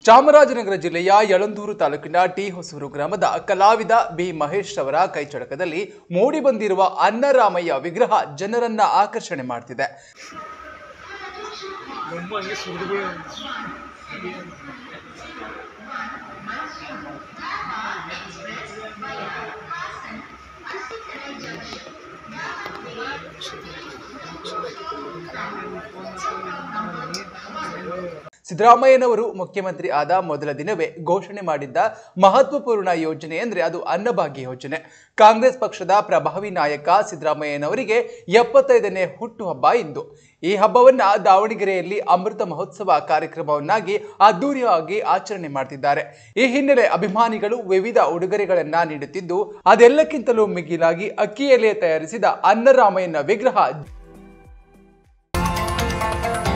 ಚಾಮರಾಜನಗರ ಜಿಲ್ಲೆಯ ಯಳಂದೂರು ತಾಲೂಕಿನ ಟಿ ಹೊಸೂರು ಗ್ರಾಮದ ಕಲಾವಿದ ಬಿ ಮಹೇಶ್ ಅವರ ಕೈಚಳಕದಲ್ಲಿ ಮೂಡಿಬಂದಿರುವ ಅನ್ನರಾಮಯ್ಯ ವಿಗ್ರಹ ಜನರನ್ನ ಆಕರ್ಷಣೆ ಮಾಡ್ತಿದೆ ನಮ್ಮ ಹಂಗೆ ಸುರಿದುಗಳು ಸಿದ್ದರಾಮಯ್ಯನವರು ಮುಖ್ಯಮಂತ್ರಿ ಆದ ಮೊದಲ ದಿನವೇ ಘೋಷಣೆ ಮಾಡಿದ್ದ ಮಹತ್ವಪೂರ್ಣ ಯೋಜನೆ ಅಂದ್ರೆ ಅದು ಅನ್ನಭಾಗ್ಯ ಯೋಜನೆ ಕಾಂಗ್ರೆಸ್ ಪಕ್ಷದ ಪ್ರಭಾವಿ ನಾಯಕ ಸಿದ್ದರಾಮಯ್ಯನವರಿಗೆ ಎಪ್ಪತ್ತೈದನೇ ಹುಟ್ಟುಹಬ್ಬ ಇಂದು ಈ ಹಬ್ಬವನ್ನ ದಾವಣಗೆರೆಯಲ್ಲಿ ಅಮೃತ ಮಹೋತ್ಸವ ಕಾರ್ಯಕ್ರಮವನ್ನಾಗಿ ಅದ್ದೂರಿಯಾಗಿ ಆಚರಣೆ ಮಾಡ್ತಿದ್ದಾರೆ ಈ ಹಿನ್ನೆಲೆ ಅಭಿಮಾನಿಗಳು ವಿವಿಧ ಉಡುಗೊರೆಗಳನ್ನ ನೀಡುತ್ತಿದ್ದು ಅದೆಲ್ಲಕ್ಕಿಂತಲೂ ಮಿಗಿಲಾಗಿ ಅಕ್ಕಿಯಲ್ಲೇ ತಯಾರಿಸಿದ ಅನ್ನರಾಮಯ್ಯನ ವಿಗ್ರಹ